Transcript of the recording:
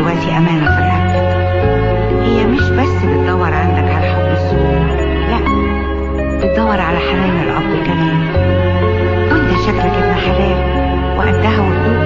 دلوقتي أمانة في رقبتك هي مش بس بتدور عندك على حب الزوج لا بتدور على حنان الأب كمان وانت شكلك ابن حلال وقدها وقدود